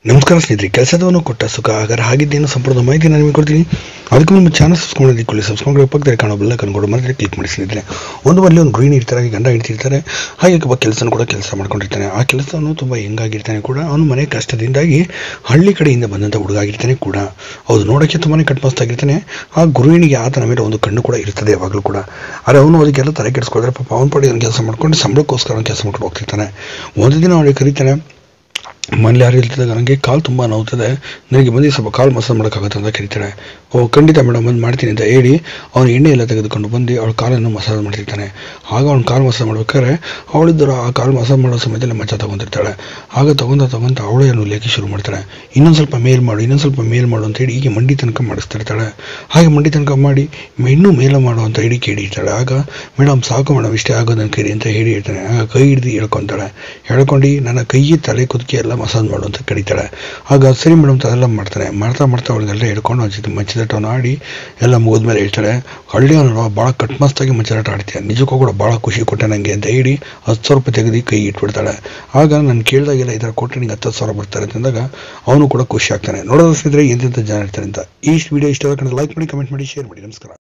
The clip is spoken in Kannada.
ನಮಸ್ಕಾರ ಸ್ನೇಹಿತರೆ ಕೆಲಸದವನು ಕೊಟ್ಟ ಸುಖ ಹಾಗಾದ್ರೆ ಹಾಗಿದ್ದೇನು ಸಂಪೂರ್ಣ ಮಾಹಿತಿ ನಾನು ನಿಮಗೆ ಕೊಡ್ತೀನಿ ಅದಕ್ಕೂ ನಿಮ್ಮ ಚಾನಲ್ ಸಬ್ಸ್ಕ್ರೈಬ್ ಮಾಡಿಕೊಳ್ಳಿ ಸಬ್ಸ್ಕ್ರೈಬ್ ಪಕ್ಕದಲ್ಲಿ ಕಾಣೋ ಬೆಲ್ಲ ಕನ್ಕೊಂಡು ಮಾಡಿದ್ರೆ ಕ್ಲಿಕ್ ಮಾಡಿ ಸ್ನೇಹಿತರೆ ಒಂದು ಮನೇಲಿ ಒಂದು ಗೃಹಿಣಿ ಇರ್ತಾರೆ ಹಾಗೆ ಗಂಡ ಇರ್ತಿರ್ತಾರೆ ಹಾಗೆ ಒಬ್ಬ ಕೆಲಸನೂ ಕೂಡ ಕೆಲಸ ಮಾಡ್ಕೊಂಡಿರ್ತಾನೆ ಆ ಕೆಲಸವನ್ನು ತುಂಬ ಹೆಂಗಾಗಿರ್ತಾನೆ ಕೂಡ ಅವನು ಮನೆ ಕಷ್ಟದಿಂದಾಗಿ ಹಳ್ಳಿ ಕಡೆಯಿಂದ ಬಂದಂಥ ಹುಡುಗ ಆಗಿರ್ತಾನೆ ಕೂಡ ಹೌದು ನೋಡೋಕ್ಕೆ ತುಂಬಾ ಕಟ್ಮಸ್ತಾಗಿರ್ತಾನೆ ಆ ಗೃಹಿಣಿಗೆ ಆತನ ಮೇಲೆ ಒಂದು ಕಣ್ಣು ಕೂಡ ಇರ್ತದೆ ಯಾವಾಗಲೂ ಕೂಡ ಆದರೆ ಅವನು ಅದಕ್ಕೆಲ್ಲ ತಲೆ ಕೆಡಿಸ್ಕೊಳ್ತಾರೆ ಪಾಪ ಅವನ ಪಾಡಿಗೆ ಕೆಲಸ ಮಾಡ್ಕೊಂಡು ಸಂಬಳಕ್ಕೋಸ್ಕರ ಕೆಲಸ ಮಾಡ್ಕೊಂಡು ಹೋಗ್ತಿರ್ತಾನೆ ಒಂದು ದಿನ ಅವನಿಗೆ ಕರೀತಾನೆ ಮನೇಲಿ ಯಾರು ಇಲ್ತಿದ್ದಾಗ ನನಗೆ ಕಾಲು ತುಂಬ ನೋವ್ತದೆ ನನಗೆ ಬಂದು ಸ್ವಲ್ಪ ಕಾಲು ಮಸಾಜ್ ಮಾಡೋಕ್ಕಾಗುತ್ತೆ ಅಂತ ಕರೀತಾಳೆ ಓ ಖಂಡಿತ ಮೇಡಮ್ ಬಂದು ಮಾಡ್ತೀನಿ ಅಂತ ಹೇಳಿ ಅವನು ಎಣ್ಣೆ ಎಲ್ಲ ತೆಗೆದುಕೊಂಡು ಬಂದು ಅವಳ ಕಾಲನ್ನು ಮಸಾಜ್ ಮಾಡ್ತಿರ್ತಾನೆ ಆಗ ಅವ್ನು ಕಾಲು ಮಸಾಜ್ ಮಾಡ್ಬೇಕಾದ್ರೆ ಅವಳಿದ್ದರು ಆ ಕಾಲು ಮಸಾಜ್ ಮಾಡೋ ಸಮಯದಲ್ಲಿ ಮಚ್ಚ ತಗೊಂತಿರ್ತಾಳೆ ಆಗ ತಗೊಂತ ತಗೊಂತ ಅವಳು ಏನು ಲೇಖಿ ಶುರು ಮಾಡ್ತಾಳೆ ಇನ್ನೊಂದು ಸ್ವಲ್ಪ ಮೇಲ್ ಮಾಡು ಇನ್ನೊಂದು ಸ್ವಲ್ಪ ಮೇಲ್ ಮಾಡು ಅಂತ ಹೇಳಿ ಹೀಗೆ ಮಂಡಿ ತನಕ ಮಾಡಿಸ್ತಿರ್ತಾಳೆ ಹಾಗೆ ಮಂಡಿ ತನಕ ಮಾಡಿ ಇನ್ನೂ ಮೇಲೆ ಮಾಡು ಅಂತ ಹೇಳಿ ಕೇಳಿರ್ತಾಳೆ ಆಗ ಮೇಡಮ್ ಸಾಕು ಮೇಡಮ್ ಇಷ್ಟೇ ಆಗೋದು ನನ್ನ ಕೈ ಅಂತ ಹೇಳಿ ಹೇಳ್ತಾನೆ ಆಗ ಕೈ ಹಿಡಿದು ಹೇಳ್ಕೊತಾಳೆ ಹೇಳ್ಕೊಂಡು ನನ್ನ ಕೈ ತಲೆ ಕುದುಕಿ ಎಲ್ಲ ಮಸಾಜ್ ಮಾಡು ಅಂತ ಕರೀತಾಳೆ ಆಗ ಸರಿ ಮೇಡಮ್ ಅದೆಲ್ಲ ಮಾಡ್ತಾನೆ ಮಾಡ್ತಾ ಮಾಡ್ತಾ ಅವಳಿಗೆಲ್ಲ ಹಿಡ್ಕೊಂಡು ಹಂಚಿದ್ದು ಮಚ್ಚಿದಟ್ಟವನ್ನು ಆಡಿ ಎಲ್ಲ ಮುಗಿದ್ಮೇಲೆ ಹೇಳ್ತಾಳೆ ಹಳ್ಳಿ ಅವನು ಭಾಳ ಕಟ್ಮಸ್ತಾಗಿ ಮಚ್ಚಿದಾಟ ಆಡ್ತೀಯ ನಿಜಕ್ಕೂ ಕೂಡ ಭಾಳ ಖುಷಿ ಕೊಟ್ಟೆ ನನಗೆ ಅಂತ ಹೇಳಿ ಹತ್ತು ಸಾವಿರ ರೂಪಾಯಿ ತೆಗೆದು ಕೈ ಇಟ್ಬಿಡ್ತಾಳೆ ಆಗ ನಾನು ಕೇಳಿದಾಗೆಲ್ಲ ಈ ಥರ ಕೊಟ್ಟರೆ ನಿಂಗೆ ಹತ್ತು ಸಾವಿರ ಬರ್ತಾರೆ ಅಂತಂದಾಗ ಅವನು ಕೂಡ ಖುಷಿ ಆಗ್ತಾನೆ ನೋಡೋದು ಸ್ನೇಹಿತರೆ ಎಂತೆಂಥ ಜನ ಇರ್ತಾರೆ ಅಂತ ಈ ವಿಡಿಯೋ ಇಷ್ಟ ಲೈಕ್ ಮಾಡಿ ಕಮೆಂಟ್ ಮಾಡಿ ಶೇರ್ ಮಾಡಿ ನಮಸ್ಕಾರ